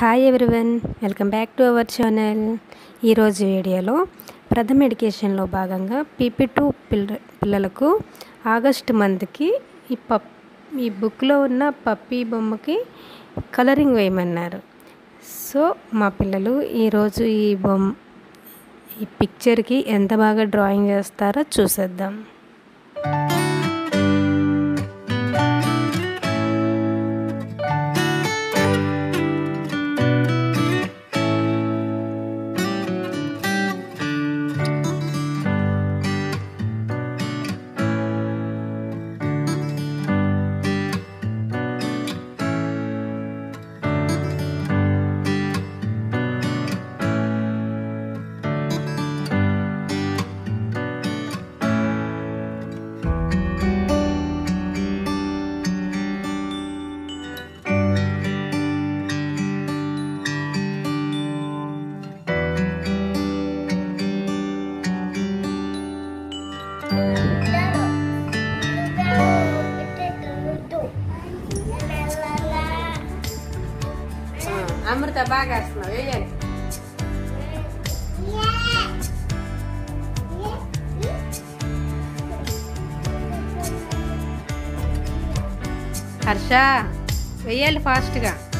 hi everyone welcome back to our channel ఈరోజు వీడియోలో ప్రథమ ఎడ్యుకేషన్లో భాగంగా పీపీ టూ పిల్ల పిల్లలకు ఆగస్ట్ మంత్కి ఈ పప్ ఈ బుక్లో ఉన్న పప్పీ బొమ్మకి కలరింగ్ వేయమన్నారు సో మా పిల్లలు ఈరోజు ఈ బొమ్మ ఈ పిక్చర్కి ఎంత బాగా డ్రాయింగ్ చేస్తారో చూసేద్దాం అమృత బాగా వేస్తున్నావు వేయండి హర్ష వెయ్యాలి ఫాస్ట్గా